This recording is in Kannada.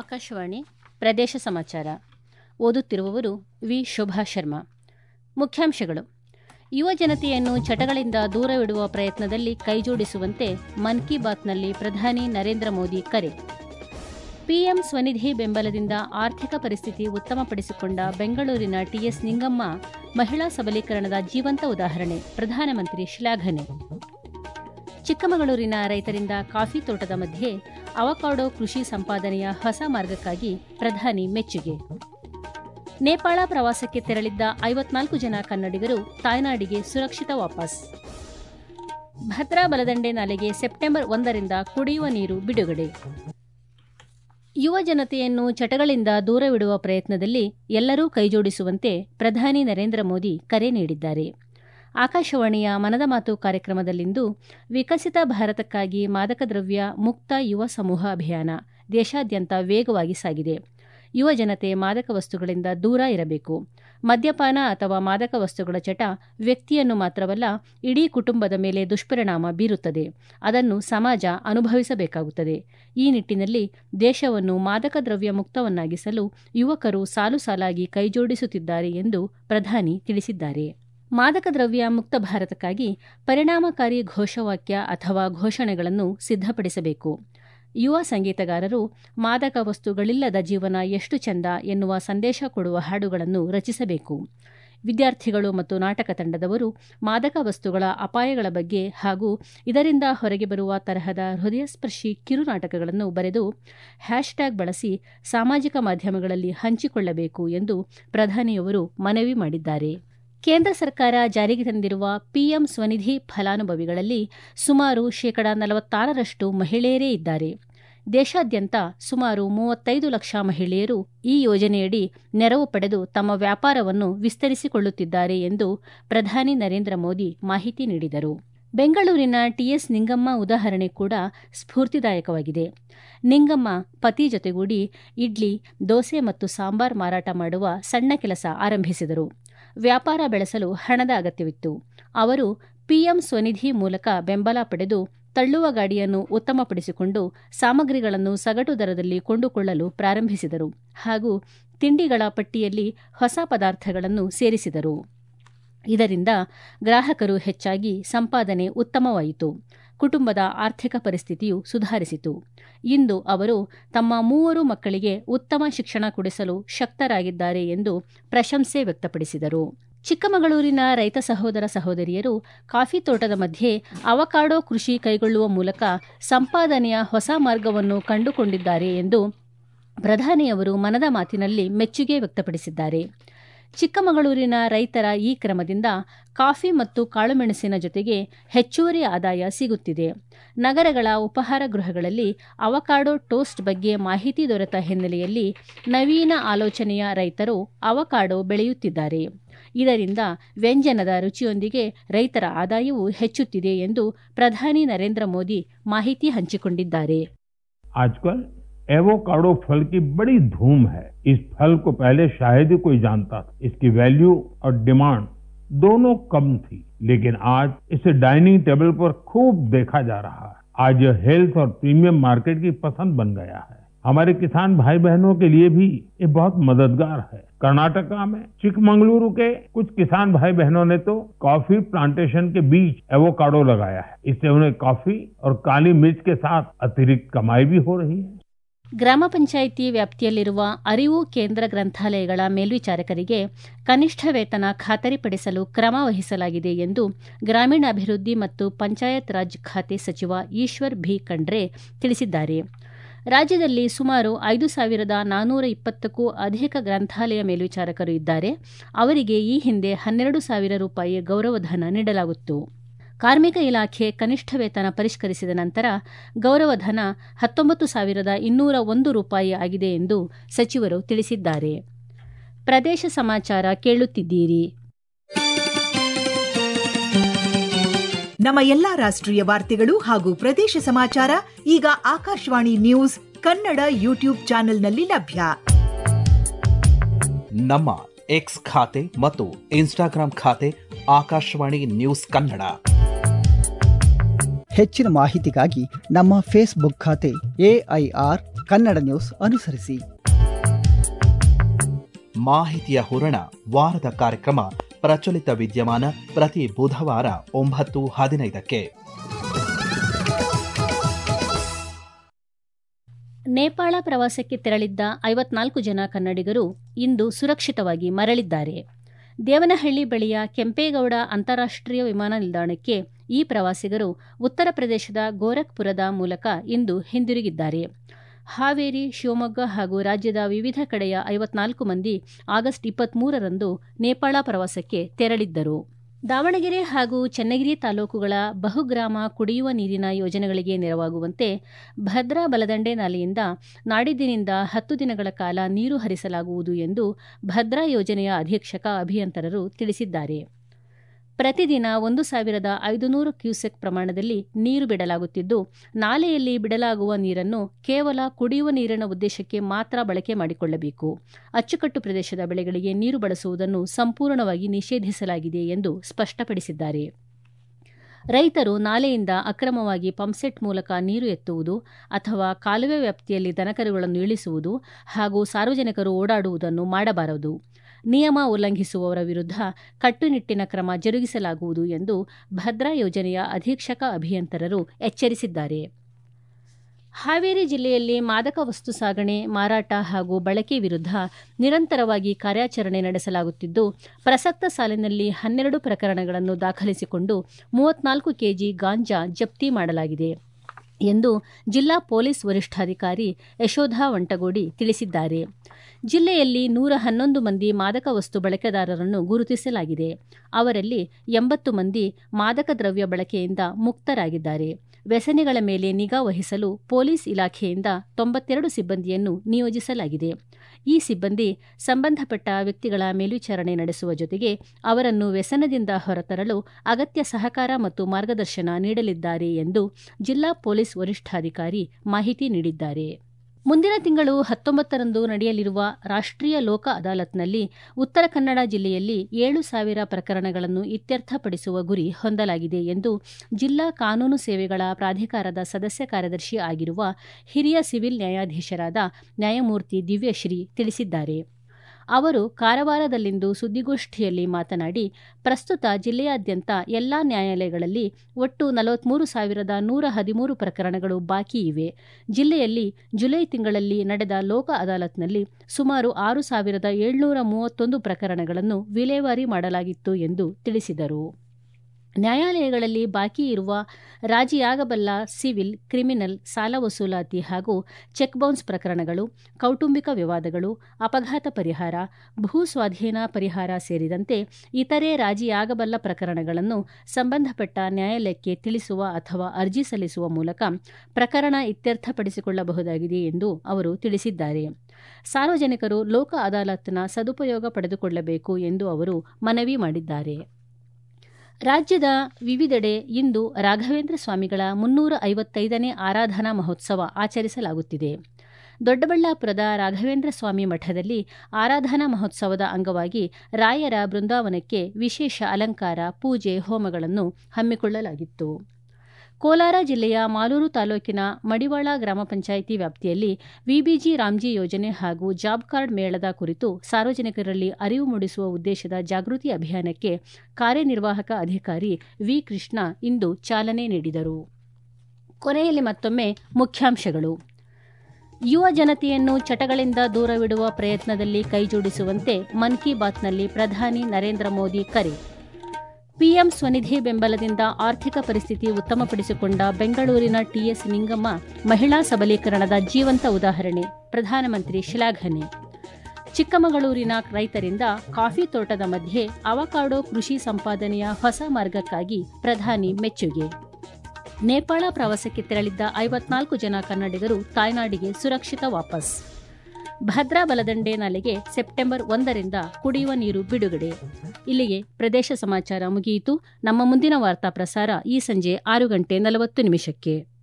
ಆಕಾಶವಾಣಿ ಪ್ರದೇಶ ಸಮಾಚಾರ ಓದುತ್ತಿರುವವರು ವಿ ಶೋಭಾ ಶರ್ಮಾ ಮುಖ್ಯಾಂಶಗಳು ಯುವ ಜನತೆಯನ್ನು ಚಟಗಳಿಂದ ದೂರವಿಡುವ ಪ್ರಯತ್ನದಲ್ಲಿ ಕೈಜೋಡಿಸುವಂತೆ ಮನ್ ಕಿ ಬಾತ್ನಲ್ಲಿ ಪ್ರಧಾನಿ ನರೇಂದ್ರ ಮೋದಿ ಕರೆ ಪಿಎಂ ಸ್ವನಿಧಿ ಬೆಂಬಲದಿಂದ ಆರ್ಥಿಕ ಪರಿಸ್ಥಿತಿ ಉತ್ತಮಪಡಿಸಿಕೊಂಡ ಬೆಂಗಳೂರಿನ ಟಿಎಸ್ ನಿಂಗಮ್ಮ ಮಹಿಳಾ ಸಬಲೀಕರಣದ ಜೀವಂತ ಉದಾಹರಣೆ ಪ್ರಧಾನಮಂತ್ರಿ ಶ್ಲಾಘನೆ ಚಿಕ್ಕಮಗಳೂರಿನ ರೈತರಿಂದ ಕಾಫಿ ತೋಟದ ಮಧ್ಯೆ ಅವಕಾಡೋ ಕೃಷಿ ಸಂಪಾದನೆಯ ಹೊಸ ಮಾರ್ಗಕ್ಕಾಗಿ ಪ್ರಧಾನಿ ಮೆಚ್ಚುಗೆ ನೇಪಾಳ ಪ್ರವಾಸಕ್ಕೆ ತೆರಳಿದ್ದ ಐವತ್ನಾಲ್ಕು ಜನ ಕನ್ನಡಿಗರು ತಾಯ್ನಾಡಿಗೆ ಸುರಕ್ಷಿತ ವಾಪಸ್ ಭದ್ರಾ ಬಲದಂಡೆ ನಾಲೆಗೆ ಸೆಪ್ಟೆಂಬರ್ ಒಂದರಿಂದ ಕುಡಿಯುವ ನೀರು ಬಿಡುಗಡೆ ಯುವ ಜನತೆಯನ್ನು ಚಟಗಳಿಂದ ದೂರವಿಡುವ ಪ್ರಯತ್ನದಲ್ಲಿ ಎಲ್ಲರೂ ಕೈಜೋಡಿಸುವಂತೆ ಪ್ರಧಾನಿ ನರೇಂದ್ರ ಮೋದಿ ಕರೆ ನೀಡಿದ್ದಾರೆ ಆಕಾಶವಾಣಿಯ ಮನದ ಮಾತು ಕಾರ್ಯಕ್ರಮದಲ್ಲಿಂದು ವಿಕಸಿತ ಭಾರತಕ್ಕಾಗಿ ಮಾದಕ ದ್ರವ್ಯ ಮುಕ್ತ ಯುವ ಸಮೂಹ ಅಭಿಯಾನ ದೇಶಾದ್ಯಂತ ವೇಗವಾಗಿ ಸಾಗಿದೆ ಯುವ ಜನತೆ ಮಾದಕ ವಸ್ತುಗಳಿಂದ ದೂರ ಇರಬೇಕು ಮದ್ಯಪಾನ ಅಥವಾ ಮಾದಕ ವಸ್ತುಗಳ ಚಟ ವ್ಯಕ್ತಿಯನ್ನು ಮಾತ್ರವಲ್ಲ ಇಡೀ ಕುಟುಂಬದ ಮೇಲೆ ದುಷ್ಪರಿಣಾಮ ಬೀರುತ್ತದೆ ಅದನ್ನು ಸಮಾಜ ಅನುಭವಿಸಬೇಕಾಗುತ್ತದೆ ಈ ನಿಟ್ಟಿನಲ್ಲಿ ದೇಶವನ್ನು ಮಾದಕ ದ್ರವ್ಯ ಮುಕ್ತವನ್ನಾಗಿಸಲು ಯುವಕರು ಸಾಲು ಸಾಲಾಗಿ ಕೈಜೋಡಿಸುತ್ತಿದ್ದಾರೆ ಎಂದು ಪ್ರಧಾನಿ ತಿಳಿಸಿದ್ದಾರೆ ಮಾದಕ ದ್ರವ್ಯ ಮುಕ್ತ ಭಾರತಕ್ಕಾಗಿ ಪರಿಣಾಮಕಾರಿ ಘೋಷವಾಕ್ಯ ಅಥವಾ ಘೋಷಣೆಗಳನ್ನು ಸಿದ್ಧಪಡಿಸಬೇಕು ಯುವ ಸಂಗೀತಗಾರರು ಮಾದಕ ವಸ್ತುಗಳಿಲ್ಲದ ಜೀವನ ಎಷ್ಟು ಚೆಂದ ಎನ್ನುವ ಸಂದೇಶ ಕೊಡುವ ಹಾಡುಗಳನ್ನು ರಚಿಸಬೇಕು ವಿದ್ಯಾರ್ಥಿಗಳು ಮತ್ತು ನಾಟಕ ತಂಡದವರು ಮಾದಕ ವಸ್ತುಗಳ ಅಪಾಯಗಳ ಬಗ್ಗೆ ಹಾಗೂ ಇದರಿಂದ ಹೊರಗೆ ಬರುವ ತರಹದ ಹೃದಯಸ್ಪರ್ಶಿ ಕಿರುನಾಟಕಗಳನ್ನು ಬರೆದು ಹ್ಯಾಶ್ಟ್ಯಾಗ್ ಬಳಸಿ ಸಾಮಾಜಿಕ ಮಾಧ್ಯಮಗಳಲ್ಲಿ ಹಂಚಿಕೊಳ್ಳಬೇಕು ಎಂದು ಪ್ರಧಾನಿಯವರು ಮನವಿ ಮಾಡಿದ್ದಾರೆ ಕೇಂದ್ರ ಸರ್ಕಾರ ಜಾರಿಗೆ ತಂದಿರುವ ಪಿಎಂ ಸ್ವನಿಧಿ ಫಲಾನುಭವಿಗಳಲ್ಲಿ ಸುಮಾರು ಶೇಕಡಾ ನಲವತ್ತಾರರಷ್ಟು ಮಹಿಳೆಯರೇ ಇದ್ದಾರೆ ದೇಶಾದ್ಯಂತ ಸುಮಾರು ಮೂವತ್ತೈದು ಲಕ್ಷ ಮಹಿಳೆಯರು ಈ ಯೋಜನೆಯಡಿ ನೆರವು ಪಡೆದು ತಮ್ಮ ವ್ಯಾಪಾರವನ್ನು ವಿಸ್ತರಿಸಿಕೊಳ್ಳುತ್ತಿದ್ದಾರೆ ಎಂದು ಪ್ರಧಾನಿ ನರೇಂದ್ರ ಮೋದಿ ಮಾಹಿತಿ ನೀಡಿದರು ಬೆಂಗಳೂರಿನ ಟಿಎಸ್ ನಿಂಗಮ್ಮ ಉದಾಹರಣೆ ಕೂಡ ಸ್ಫೂರ್ತಿದಾಯಕವಾಗಿದೆ ನಿಂಗಮ್ಮ ಪತಿ ಜೊತೆಗೂಡಿ ಇಡ್ಲಿ ದೋಸೆ ಮತ್ತು ಸಾಂಬಾರ್ ಮಾರಾಟ ಮಾಡುವ ಸಣ್ಣ ಕೆಲಸ ಆರಂಭಿಸಿದರು ವ್ಯಾಪಾರ ಬೆಳೆಸಲು ಹಣದ ಅಗತ್ಯವಿತ್ತು ಅವರು ಪಿಎಂ ಸ್ವನಿಧಿ ಮೂಲಕ ಬೆಂಬಲ ಪಡೆದು ತಳ್ಳುವ ಗಾಡಿಯನ್ನು ಉತ್ತಮಪಡಿಸಿಕೊಂಡು ಸಾಮಗ್ರಿಗಳನ್ನು ಸಗಟು ದರದಲ್ಲಿ ಕೊಂಡುಕೊಳ್ಳಲು ಪ್ರಾರಂಭಿಸಿದರು ಹಾಗೂ ತಿಂಡಿಗಳ ಪಟ್ಟಿಯಲ್ಲಿ ಹೊಸ ಪದಾರ್ಥಗಳನ್ನು ಸೇರಿಸಿದರು ಇದರಿಂದ ಗ್ರಾಹಕರು ಹೆಚ್ಚಾಗಿ ಸಂಪಾದನೆ ಉತ್ತಮವಾಯಿತು ಕುಟುಂಬದ ಆರ್ಥಿಕ ಪರಿಸ್ಥಿತಿಯು ಸುಧಾರಿಸಿತು ಇಂದು ಅವರು ತಮ್ಮ ಮೂವರು ಮಕ್ಕಳಿಗೆ ಉತ್ತಮ ಶಿಕ್ಷಣ ಕೊಡಿಸಲು ಶಕ್ತರಾಗಿದ್ದಾರೆ ಎಂದು ಪ್ರಶಂಸೆ ವ್ಯಕ್ತಪಡಿಸಿದರು ಚಿಕ್ಕಮಗಳೂರಿನ ರೈತ ಸಹೋದರ ಸಹೋದರಿಯರು ಕಾಫಿ ತೋಟದ ಮಧ್ಯೆ ಅವಕಾಡೋ ಕೃಷಿ ಕೈಗೊಳ್ಳುವ ಮೂಲಕ ಸಂಪಾದನೆಯ ಹೊಸ ಮಾರ್ಗವನ್ನು ಕಂಡುಕೊಂಡಿದ್ದಾರೆ ಎಂದು ಪ್ರಧಾನಿಯವರು ಮನದ ಮಾತಿನಲ್ಲಿ ಮೆಚ್ಚುಗೆ ವ್ಯಕ್ತಪಡಿಸಿದ್ದಾರೆ ಚಿಕ್ಕಮಗಳೂರಿನ ರೈತರ ಈ ಕ್ರಮದಿಂದ ಕಾಫಿ ಮತ್ತು ಕಾಳುಮೆಣಸಿನ ಜೊತೆಗೆ ಹೆಚ್ಚುವರಿ ಆದಾಯ ಸಿಗುತ್ತಿದೆ ನಗರಗಳ ಉಪಹಾರ ಗೃಹಗಳಲ್ಲಿ ಅವಕಾಡೋ ಟೋಸ್ಟ್ ಬಗ್ಗೆ ಮಾಹಿತಿ ದೊರೆತ ಹಿನ್ನೆಲೆಯಲ್ಲಿ ನವೀನ ಆಲೋಚನೆಯ ರೈತರು ಅವಕಾಡೋ ಬೆಳೆಯುತ್ತಿದ್ದಾರೆ ಇದರಿಂದ ವ್ಯಂಜನದ ರುಚಿಯೊಂದಿಗೆ ರೈತರ ಆದಾಯವೂ ಹೆಚ್ಚುತ್ತಿದೆ ಎಂದು ಪ್ರಧಾನಿ ನರೇಂದ್ರ ಮೋದಿ ಮಾಹಿತಿ ಹಂಚಿಕೊಂಡಿದ್ದಾರೆ आजकल एवोकाडो फल की बड़ी धूम है इस फल को पहले शायद ही कोई जानता था इसकी वैल्यू और डिमांड दोनों कम थी लेकिन आज इसे डाइनिंग टेबल पर खूब देखा जा रहा है आज यह हेल्थ और प्रीमियम मार्केट की पसंद बन गया है हमारे किसान भाई बहनों के लिए भी ये बहुत मददगार है कर्नाटका में चिकमंगलुरु के कुछ किसान भाई बहनों ने तो कॉफी प्लांटेशन के बीच एवोकाडो लगाया है इससे उन्हें कॉफी और काली मिर्च के साथ अतिरिक्त कमाई भी हो रही है ಗ್ರಾಮ ಪಂಚಾಯಿತಿ ವ್ಯಾಪ್ತಿಯಲ್ಲಿರುವ ಅರಿವು ಕೇಂದ್ರ ಗ್ರಂಥಾಲಯಗಳ ಮೇಲ್ವಿಚಾರಕರಿಗೆ ಕನಿಷ್ಠ ವೇತನ ಖಾತರಿಪಡಿಸಲು ಕ್ರಮ ವಹಿಸಲಾಗಿದೆ ಎಂದು ಗ್ರಾಮೀಣಾಭಿವೃದ್ಧಿ ಮತ್ತು ಪಂಚಾಯತ್ ರಾಜ್ ಖಾತೆ ಸಚಿವ ಈಶ್ವರ್ ಭಿ ಖಂಡ್ರೆ ತಿಳಿಸಿದ್ದಾರೆ ರಾಜ್ಯದಲ್ಲಿ ಸುಮಾರು ಐದು ಸಾವಿರದ ನಾನ್ನೂರ ಇಪ್ಪತ್ತಕ್ಕೂ ಅಧಿಕ ಗ್ರಂಥಾಲಯ ಮೇಲ್ವಿಚಾರಕರು ಇದ್ದಾರೆ ಅವರಿಗೆ ಈ ಹಿಂದೆ ಹನ್ನೆರಡು ಸಾವಿರ ರೂಪಾಯಿ ಗೌರವಧನ ನೀಡಲಾಗುತ್ತು ಕಾರ್ಮಿಕ ಇಲಾಖೆ ಕನಿಷ್ಠ ವೇತನ ಪರಿಷ್ಕರಿಸಿದ ನಂತರ ಗೌರವಧನ ಹತ್ತೊಂಬತ್ತು ಸಾವಿರದ ಇನ್ನೂರ ಒಂದು ರೂಪಾಯಿ ಆಗಿದೆ ಎಂದು ಸಚಿವರು ತಿಳಿಸಿದ್ದಾರೆ ಪ್ರದೇಶ ಸಮಾಚಾರ ಕೇಳುತ್ತಿದ್ದೀರಿ ನಮ್ಮ ಎಲ್ಲಾ ರಾಷ್ಟ್ರೀಯ ವಾರ್ತೆಗಳು ಹಾಗೂ ಪ್ರದೇಶ ಸಮಾಚಾರ ಈಗ ಆಕಾಶವಾಣಿ ನ್ಯೂಸ್ ಕನ್ನಡ ಯೂಟ್ಯೂಬ್ ಚಾನೆಲ್ನಲ್ಲಿ ಲಭ್ಯ ನಮ್ಮ ಎಕ್ಸ್ ಖಾತೆ ಮತ್ತು ಇನ್ಸ್ಟಾಗ್ರಾಂ ಖಾತೆ ಆಕಾಶವಾಣಿ ನ್ಯೂಸ್ ಕನ್ನಡ ಹೆಚ್ಚಿನ ಮಾಹಿತಿಗಾಗಿ ನಮ್ಮ ಫೇಸ್ಬುಕ್ ಖಾತೆ ಎಐಆರ್ ಕನ್ನಡ ನ್ಯೂಸ್ ಅನುಸರಿಸಿ ಮಾಹಿತಿಯ ಹೂರಣ ವಾರದ ಕಾರ್ಯಕ್ರಮ ಪ್ರಚಲಿತ ವಿದ್ಯಮಾನ ಪ್ರತಿ ಬುಧವಾರ ಒಂಬತ್ತು ಹದಿನೈದಕ್ಕೆ ನೇಪಾಳ ಪ್ರವಾಸಕ್ಕೆ ತೆರಳಿದ್ದ ಐವತ್ನಾಲ್ಕು ಜನ ಕನ್ನಡಿಗರು ಇಂದು ಸುರಕ್ಷಿತವಾಗಿ ಮರಳಿದ್ದಾರೆ ದೇವನಹಳ್ಳಿ ಬಳಿಯ ಕೆಂಪೇಗೌಡ ಅಂತಾರಾಷ್ಟ್ರೀಯ ವಿಮಾನ ನಿಲ್ದಾಣಕ್ಕೆ ಈ ಪ್ರವಾಸಿಗರು ಉತ್ತರ ಪ್ರದೇಶದ ಗೋರಖ್ಪುರದ ಮೂಲಕ ಇಂದು ಹಿಂದಿರುಗಿದ್ದಾರೆ ಹಾವೇರಿ ಶಿವಮೊಗ್ಗ ಹಾಗೂ ರಾಜ್ಯದ ವಿವಿಧ ಕಡೆಯ ಐವತ್ನಾಲ್ಕು ಮಂದಿ ಆಗಸ್ಟ್ ಇಪ್ಪತ್ಮೂರರಂದು ನೇಪಾಳ ಪ್ರವಾಸಕ್ಕೆ ತೆರಳಿದ್ದರು ದಾವಣಗೆರೆ ಹಾಗೂ ಚನ್ನಗಿರಿ ತಾಲೂಕುಗಳ ಬಹುಗ್ರಾಮ ಕುಡಿಯುವ ನೀರಿನ ಯೋಜನೆಗಳಿಗೆ ನೆರವಾಗುವಂತೆ ಭದ್ರಾ ಬಲದಂಡೆ ನಾಲೆಯಿಂದ ನಾಡಿದ್ದಿನಿಂದ ಹತ್ತು ದಿನಗಳ ಕಾಲ ನೀರು ಹರಿಸಲಾಗುವುದು ಎಂದು ಭದ್ರಾ ಯೋಜನೆಯ ಅಧೀಕ್ಷಕ ಅಭಿಯಂತರರು ತಿಳಿಸಿದ್ದಾರೆ ಪ್ರತಿದಿನ ಒಂದು ಸಾವಿರದ ಐದುನೂರು ಕ್ಯೂಸೆಕ್ ಪ್ರಮಾಣದಲ್ಲಿ ನೀರು ಬಿಡಲಾಗುತ್ತಿದ್ದು ನಾಲೆಯಲ್ಲಿ ಬಿಡಲಾಗುವ ನೀರನ್ನು ಕೇವಲ ಕುಡಿಯುವ ನೀರಿನ ಉದ್ದೇಶಕ್ಕೆ ಮಾತ್ರ ಬಳಕೆ ಮಾಡಿಕೊಳ್ಳಬೇಕು ಅಚ್ಚುಕಟ್ಟು ಪ್ರದೇಶದ ಬೆಳೆಗಳಿಗೆ ನೀರು ಬಳಸುವುದನ್ನು ಸಂಪೂರ್ಣವಾಗಿ ನಿಷೇಧಿಸಲಾಗಿದೆ ಎಂದು ಸ್ಪಷ್ಟಪಡಿಸಿದ್ದಾರೆ ರೈತರು ನಾಲೆಯಿಂದ ಅಕ್ರಮವಾಗಿ ಪಂಪ್ಸೆಟ್ ಮೂಲಕ ನೀರು ಎತ್ತುವುದು ಅಥವಾ ಕಾಲುವೆ ವ್ಯಾಪ್ತಿಯಲ್ಲಿ ದನಕರುಗಳನ್ನು ಇಳಿಸುವುದು ಹಾಗೂ ಸಾರ್ವಜನಿಕರು ಓಡಾಡುವುದನ್ನು ಮಾಡಬಾರದು ನಿಯಮ ಉಲ್ಲಂಘಿಸುವವರ ವಿರುದ್ಧ ಕಟ್ಟುನಿಟ್ಟಿನ ಕ್ರಮ ಜರುಗಿಸಲಾಗುವುದು ಎಂದು ಭದ್ರಾ ಯೋಜನೆಯ ಅಧೀಕ್ಷಕ ಅಭಿಯಂತರರು ಎಚ್ಚರಿಸಿದ್ದಾರೆ ಹಾವೇರಿ ಜಿಲ್ಲೆಯಲ್ಲಿ ಮಾದಕ ವಸ್ತು ಸಾಗಣೆ ಮಾರಾಟ ಹಾಗೂ ಬಳಕೆ ವಿರುದ್ಧ ನಿರಂತರವಾಗಿ ಕಾರ್ಯಾಚರಣೆ ನಡೆಸಲಾಗುತ್ತಿದ್ದು ಪ್ರಸಕ್ತ ಸಾಲಿನಲ್ಲಿ ಹನ್ನೆರಡು ಪ್ರಕರಣಗಳನ್ನು ದಾಖಲಿಸಿಕೊಂಡು ಮೂವತ್ನಾಲ್ಕು ಕೆಜಿ ಗಾಂಜಾ ಜಪ್ತಿ ಮಾಡಲಾಗಿದೆ ಎಂದು ಜಿಲ್ಲಾ ಪೊಲೀಸ್ ವರಿಷ್ಠಾಧಿಕಾರಿ ಯಶೋಧಾ ವಂಟಗೋಡಿ ತಿಳಿಸಿದ್ದಾರೆ ಜಿಲ್ಲೆಯಲ್ಲಿ ನೂರ ಹನ್ನೊಂದು ಮಂದಿ ಮಾದಕ ವಸ್ತು ಬಳಕೆದಾರರನ್ನು ಗುರುತಿಸಲಾಗಿದೆ ಅವರಲ್ಲಿ ಎಂಬತ್ತು ಮಂದಿ ಮಾದಕ ದ್ರವ್ಯ ಬಳಕೆಯಿಂದ ಮುಕ್ತರಾಗಿದ್ದಾರೆ ವ್ಯಸನಿಗಳ ಮೇಲೆ ನಿಗಾ ವಹಿಸಲು ಪೊಲೀಸ್ ಇಲಾಖೆಯಿಂದ ತೊಂಬತ್ತೆರಡು ಸಿಬ್ಬಂದಿಯನ್ನು ನಿಯೋಜಿಸಲಾಗಿದೆ ಈ ಸಿಬ್ಬಂದಿ ಸಂಬಂಧಪಟ್ಟ ವ್ಯಕ್ತಿಗಳ ಮೇಲ್ವಿಚಾರಣೆ ನಡೆಸುವ ಜೊತೆಗೆ ಅವರನ್ನು ವ್ಯಸನದಿಂದ ಹೊರತರಲು ಅಗತ್ಯ ಸಹಕಾರ ಮತ್ತು ಮಾರ್ಗದರ್ಶನ ನೀಡಲಿದ್ದಾರೆ ಎಂದು ಜಿಲ್ಲಾ ಪೊಲೀಸ್ ವರಿಷ್ಠಾಧಿಕಾರಿ ಮಾಹಿತಿ ನೀಡಿದ್ದಾರೆ ಮುಂದಿನ ತಿಂಗಳು ಹತ್ತೊಂಬತ್ತರಂದು ನಡೆಯಲಿರುವ ರಾಷ್ಟ್ರೀಯ ಲೋಕ ಅದಾಲತ್ನಲ್ಲಿ ಉತ್ತರ ಕನ್ನಡ ಜಿಲ್ಲೆಯಲ್ಲಿ ಏಳು ಸಾವಿರ ಪ್ರಕರಣಗಳನ್ನು ಇತ್ಯರ್ಥಪಡಿಸುವ ಗುರಿ ಹೊಂದಲಾಗಿದೆ ಎಂದು ಜಿಲ್ಲಾ ಕಾನೂನು ಸೇವೆಗಳ ಪ್ರಾಧಿಕಾರದ ಸದಸ್ಯ ಕಾರ್ಯದರ್ಶಿ ಆಗಿರುವ ಹಿರಿಯ ಸಿವಿಲ್ ನ್ಯಾಯಾಧೀಶರಾದ ನ್ಯಾಯಮೂರ್ತಿ ದಿವ್ಯಶ್ರೀ ತಿಳಿಸಿದ್ದಾರೆ ಅವರು ಕಾರವಾರದಲ್ಲಿಂದು ಸುದ್ದಿಗೋಷ್ಠಿಯಲ್ಲಿ ಮಾತನಾಡಿ ಪ್ರಸ್ತುತ ಜಿಲ್ಲೆಯಾದ್ಯಂತ ಎಲ್ಲಾ ನ್ಯಾಯಾಲಯಗಳಲ್ಲಿ ಒಟ್ಟು ನಲವತ್ಮೂರು ಸಾವಿರದ ನೂರ ಹದಿಮೂರು ಪ್ರಕರಣಗಳು ಬಾಕಿ ಇವೆ ಜಿಲ್ಲೆಯಲ್ಲಿ ಜುಲೈ ತಿಂಗಳಲ್ಲಿ ನಡೆದ ಲೋಕ ಅದಾಲತ್ನಲ್ಲಿ ಸುಮಾರು ಆರು ಸಾವಿರದ ಏಳ್ನೂರ ಮೂವತ್ತೊಂದು ಪ್ರಕರಣಗಳನ್ನು ವಿಲೇವಾರಿ ಮಾಡಲಾಗಿತ್ತು ಎಂದು ತಿಳಿಸಿದರು ನ್ಯಾಯಾಲಯಗಳಲ್ಲಿ ಬಾಕಿ ಇರುವ ರಾಜಿಯಾಗಬಲ್ಲ ಸಿವಿಲ್ ಕ್ರಿಮಿನಲ್ ಸಾಲ ವಸೂಲಾತಿ ಹಾಗೂ ಚೆಕ್ ಬೌನ್ಸ್ ಪ್ರಕರಣಗಳು ಕೌಟುಂಬಿಕ ವಿವಾದಗಳು ಅಪಘಾತ ಪರಿಹಾರ ಭೂ ಸ್ವಾಧೀನ ಪರಿಹಾರ ಸೇರಿದಂತೆ ಇತರೆ ರಾಜಿಯಾಗಬಲ್ಲ ಪ್ರಕರಣಗಳನ್ನು ಸಂಬಂಧಪಟ್ಟ ನ್ಯಾಯಾಲಯಕ್ಕೆ ತಿಳಿಸುವ ಅಥವಾ ಅರ್ಜಿ ಸಲ್ಲಿಸುವ ಮೂಲಕ ಪ್ರಕರಣ ಇತ್ಯರ್ಥಪಡಿಸಿಕೊಳ್ಳಬಹುದಾಗಿದೆ ಎಂದು ಅವರು ತಿಳಿಸಿದ್ದಾರೆ ಸಾರ್ವಜನಿಕರು ಲೋಕ ಅದಾಲತ್ನ ಸದುಪಯೋಗ ಪಡೆದುಕೊಳ್ಳಬೇಕು ಎಂದು ಅವರು ಮನವಿ ಮಾಡಿದ್ದಾರೆ ರಾಜ್ಯದ ವಿವಿಧೆಡೆ ಇಂದು ರಾಘವೇಂದ್ರ ಸ್ವಾಮಿಗಳ ಮುನ್ನೂರ ಐವತ್ತೈದನೇ ಆರಾಧನಾ ಮಹೋತ್ಸವ ಆಚರಿಸಲಾಗುತ್ತಿದೆ ದೊಡ್ಡಬಳ್ಳಾಪುರದ ರಾಘವೇಂದ್ರ ಸ್ವಾಮಿ ಮಠದಲ್ಲಿ ಆರಾಧನಾ ಮಹೋತ್ಸವದ ಅಂಗವಾಗಿ ರಾಯರ ಬೃಂದಾವನಕ್ಕೆ ವಿಶೇಷ ಅಲಂಕಾರ ಪೂಜೆ ಹೋಮಗಳನ್ನು ಹಮ್ಮಿಕೊಳ್ಳಲಾಗಿತ್ತು ಕೋಲಾರ ಜಿಲ್ಲೆಯ ಮಾಲೂರು ತಾಲೂಕಿನ ಮಡಿವಾಳ ಗ್ರಾಮ ಪಂಚಾಯಿತಿ ವ್ಯಾಪ್ತಿಯಲ್ಲಿ ವಿಬಿಜಿ ರಾಮ್ಜಿ ಯೋಜನೆ ಹಾಗೂ ಜಾಬ್ ಕಾರ್ಡ್ ಮೇಳದ ಕುರಿತು ಸಾರ್ವಜನಿಕರಲ್ಲಿ ಅರಿವು ಮೂಡಿಸುವ ಉದ್ದೇಶದ ಜಾಗೃತಿ ಅಭಿಯಾನಕ್ಕೆ ಕಾರ್ಯನಿರ್ವಾಹಕ ಅಧಿಕಾರಿ ವಿ ಕೃಷ್ಣ ಇಂದು ಚಾಲನೆ ನೀಡಿದರು ಕೊನೆಯಲ್ಲಿ ಮತ್ತೊಮ್ಮೆ ಮುಖ್ಯಾಂಶಗಳು ಯುವ ಜನತೆಯನ್ನು ಚಟಗಳಿಂದ ದೂರವಿಡುವ ಪ್ರಯತ್ನದಲ್ಲಿ ಕೈಜೋಡಿಸುವಂತೆ ಮನ್ ಕಿ ಬಾತ್ನಲ್ಲಿ ಪ್ರಧಾನಿ ನರೇಂದ್ರ ಮೋದಿ ಕರೆ ಪಿಎಂ ಸ್ವನಿಧಿ ಬೆಂಬಲದಿಂದ ಆರ್ಥಿಕ ಪರಿಸ್ಥಿತಿ ಉತ್ತಮಪಡಿಸಿಕೊಂಡ ಬೆಂಗಳೂರಿನ ಟಿಎಸ್ ನಿಂಗಮ್ಮ ಮಹಿಳಾ ಸಬಲೀಕರಣದ ಜೀವಂತ ಉದಾಹರಣೆ ಪ್ರಧಾನಮಂತ್ರಿ ಶ್ಲಾಘನೆ ಚಿಕ್ಕಮಗಳೂರಿನ ರೈತರಿಂದ ಕಾಫಿ ತೋಟದ ಮಧ್ಯೆ ಅವಕಾಡೋ ಕೃಷಿ ಸಂಪಾದನೆಯ ಹೊಸ ಮಾರ್ಗಕ್ಕಾಗಿ ಪ್ರಧಾನಿ ಮೆಚ್ಚುಗೆ ನೇಪಾಳ ಪ್ರವಾಸಕ್ಕೆ ತೆರಳಿದ್ದ ಐವತ್ನಾಲ್ಕು ಜನ ಕನ್ನಡಿಗರು ತಾಯ್ನಾಡಿಗೆ ಸುರಕ್ಷಿತ ವಾಪಸ್ ಭದ್ರಾ ಬಲದಂಡೆ ನಾಲೆಗೆ ಸೆಪ್ಟೆಂಬರ್ ಒಂದರಿಂದ ಕುಡಿಯುವ ನೀರು ಬಿಡುಗಡೆ ಇಲ್ಲಿಗೆ ಪ್ರದೇಶ ಸಮಾಚಾರ ಮುಗಿಯಿತು ನಮ್ಮ ಮುಂದಿನ ವಾರ್ತಾ ಪ್ರಸಾರ ಈ ಸಂಜೆ ಆರು ಗಂಟೆ ನಲವತ್ತು ನಿಮಿಷಕ್ಕೆ